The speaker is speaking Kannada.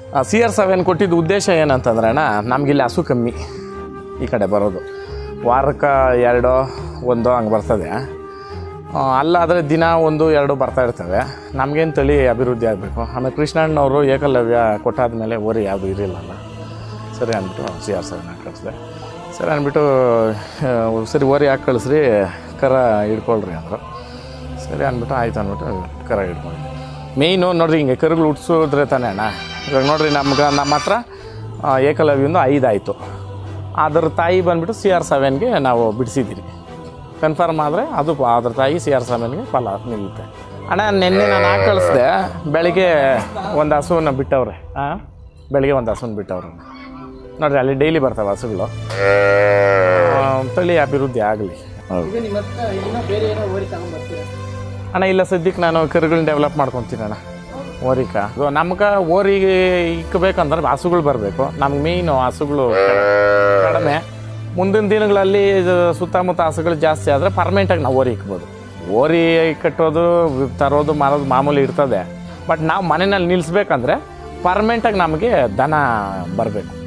ಸಿ ಆರ್ ಸೆವೆನ್ ಕೊಟ್ಟಿದ್ದ ಉದ್ದೇಶ ಏನಂತಂದ್ರೆ ಅಣ್ಣ ನಮಗಿಲ್ಲಿ ಹಸು ಕಮ್ಮಿ ಈ ಕಡೆ ಬರೋದು ವಾರಕ್ಕೆ ಎರಡೋ ಒಂದೋ ಹಂಗೆ ಬರ್ತದೆ ಆ, ಅಲ್ಲಾದರೆ ದಿನ ಒಂದು ಎರಡು ಬರ್ತಾ ಇರ್ತವೆ ನಮಗೇನು ತಳಿ ಅಭಿವೃದ್ಧಿ ಆಗಬೇಕು ಆಮೇಲೆ ಕೃಷ್ಣಣ್ಣವರು ಏಕಲವ್ಯ ಕೊಟ್ಟಾದ್ಮೇಲೆ ಓರಿ ಯಾವುದು ಇರಲಿಲ್ಲಲ್ಲ ಸರಿ ಅಂದ್ಬಿಟ್ಟು ಸಿ ಆರ್ ಸೆವೆನ್ ಹಾಕಿ ಕಳಿಸಿದೆ ಸರಿ ಅಂದ್ಬಿಟ್ಟು ಆ, ಸರಿ ಓರಿ ಹಾಕಿ ಕಳಿಸ್ರಿ ಕರ ಹಿಡ್ಕೊಳ್ರಿ ಅಂದರು ಸರಿ ಅಂದ್ಬಿಟ್ಟು ಆಯ್ತು ಅಂದ್ಬಿಟ್ಟು ಕರ ಹಿಡ್ಕೊಂಡು ಮೇಯ್ನು ನೋಡ್ರಿ ಹಿಂಗೆ ಕರುಗಳು ಹುಟ್ಸಿದ್ರೆ ತಾನೇ ಅಣ್ಣ ಇವಾಗ ನೋಡ್ರಿ ನಮ್ಗೆ ನಮ್ಮ ಹತ್ರ ಆ, ಏಕಲವ್ಯಂದು ಐದು ಆಯಿತು ಅದ್ರ ತಾಯಿ ಬಂದ್ಬಿಟ್ಟು ಸಿ ಆರ್ ಸೆವೆನ್ಗೆ ನಾವು ಬಿಡಿಸಿದ್ದೀರಿ ಕನ್ಫರ್ಮ್ ಆದರೆ ಅದು ಪ- ಅದ್ರ ತಾಯಿ ಸಿ ಆರ್ ಸೆವೆನ್ಗೆ ಫಲ ನಿಲ್ಲುತ್ತೆ ಅಣ್ಣ ನಿನ್ನೆ ನಾನು ಹಾಕಿ ಕಳಿಸ್ದೆ ಬೆಳಿಗ್ಗೆ ಒಂದು ಹಸುವನ್ನ ಬಿಟ್ಟವ್ರೆ ಹಾಂ ಬೆಳಿಗ್ಗೆ ಒಂದು ಹಸುವನ್ನ ಬಿಟ್ಟವ್ರೆ ನೋಡ್ರಿ ಅಲ್ಲಿ ಡೈಲಿ ಬರ್ತಾವೆ ಹಸುಗಳು ಆ, ತಳಿ ಅಭಿವೃದ್ಧಿ ಆಗಲಿ ಹೌದು ಈಗ ನಿಮ್ಮ ಹತ್ರ ಇನ್ನೂ ಬೇರೆ ಏನೋ ಓರಿ ತಗೊಂಡ್ಬರ್ತೀರಾ ಅಣ್ಣ ಇಲ್ಲ ಸದ್ಯಕ್ಕೆ ನಾನು ಕರುಗಳನ್ನ ಡೆವಲಪ್ ಮಾಡ್ಕೊತೀನಿ ಅಣ್ಣ ಓರಿಕ ಇದು ನಮ್ಗೆ ಓರಿಗೆ ಇಕ್ಕಬೇಕಂದ್ರೆ ಹಸುಗಳು ಬರಬೇಕು ನಮ್ಗೆ ಮೇಯ್ನು ಹಸುಗಳು ಕಡಿಮೆ ಮುಂದಿನ ದಿನಗಳಲ್ಲಿ ಇದು ಸುತ್ತಮುತ್ತ ಹಸುಗಳು ಜಾಸ್ತಿ ಆದರೆ ಪರ್ಮನೆಂಟಾಗಿ ನಾವು ಓರಿ ಇಕ್ಬೋದು ಓರಿ ಕಟ್ಟೋದು ತರೋದು ಮಾರೋದು ಮಾಮೂಲಿ ಇರ್ತದೆ ಬಟ್ ನಾವು ಮನೆಯಲ್ಲಿ ನಿಲ್ಲಿಸ್ಬೇಕಂದ್ರೆ ಪರ್ಮನೆಂಟಾಗಿ ನಮಗೆ ದನ ಬರಬೇಕು